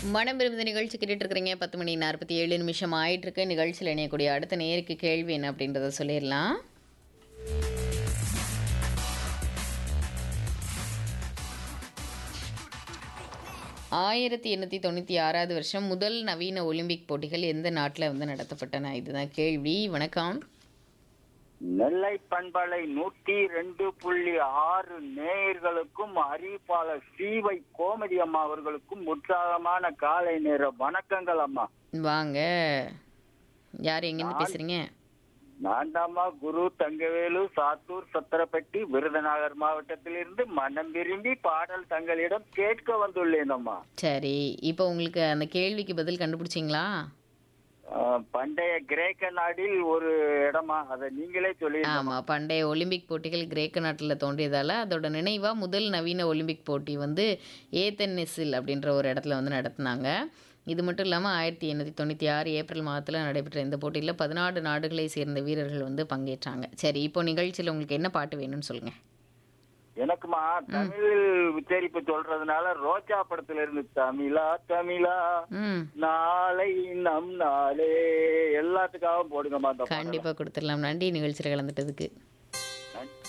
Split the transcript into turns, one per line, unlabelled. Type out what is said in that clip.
மனம் விரும்புத நிகழ்ச்சி கேட்டுட்டு இருக்கிறீங்க பத்து மணி நாற்பத்தி ஏழு நிமிஷம் ஆயிட்டு இருக்கு நிகழ்ச்சியில் இணையக்கூடிய அடுத்த நேருக்கு கேள்வி என்ன அப்படின்றத சொல்லிடலாம் ஆயிரத்தி எண்ணூற்றி தொண்ணூற்றி ஆறாவது வருஷம் முதல் நவீன ஒலிம்பிக் போட்டிகள் எந்த நாட்டில் வந்து நடத்தப்பட்டன இதுதான் கேள்வி வணக்கம்
நெல்லை பண்பலை நூற்றி ரெண்டு புள்ளி ஆறு நேயர்களுக்கும் அறிவிப்பாளர் சீவை கோமதி அம்மா அவர்களுக்கும் உற்சாகமான காலை நேர வணக்கங்கள் அம்மா
வாங்க யார் எங்கேருந்து பேசுகிறீங்க
நான்தாம்மா குரு தங்கவேலு சாத்தூர் சத்திரப்பட்டி விருதுநகர் மாவட்டத்திலிருந்து மனம் விரும்பி பாடல் தங்களிடம் கேட்க வந்துள்ளேன் அம்மா
சரி இப்போ உங்களுக்கு அந்த கேள்விக்கு பதில் கண்டுபிடிச்சிங்களா
அஹ், பண்டைய கிரேக்க நாடில் ஒரு இடமா அதை நீங்களே சொல்லி
ஆமாம் பண்டைய ஒலிம்பிக் போட்டிகள் கிரேக்க நாட்டில் தோன்றியதால் அதோட நினைவாக முதல் நவீன ஒலிம்பிக் போட்டி வந்து ஏத்தென்னிஸில் அப்படின்ற ஒரு இடத்துல வந்து நடத்தினாங்க இது மட்டும் இல்லாமல் ஆயிரத்தி எண்ணூற்றி தொண்ணூற்றி ஆறு ஏப்ரல் மாதத்தில் நடைபெற்ற இந்த போட்டியில் பதினாறு நாடுகளை சேர்ந்த வீரர்கள் வந்து பங்கேற்றாங்க சரி இப்போ நிகழ்ச்சியில் உங்களுக்கு என்ன பாட்டு வேணும்னு சொல்லுங்கள்
எனக்குமா தமிழ் உச்சரிப்பு சொல்றதுனால ரோஜா படத்துல இருந்து தமிழா தமிழா
ம்
நாளை நம் நாளே எல்லாத்துக்காகவும் போடுங்கம்மா அந்த பாடலை.
கண்டிப்பாக கொடுத்துடலாம் நன்றி நிகழ்ச்சியில் கலந்துட்டதுக்கு
நன்றி.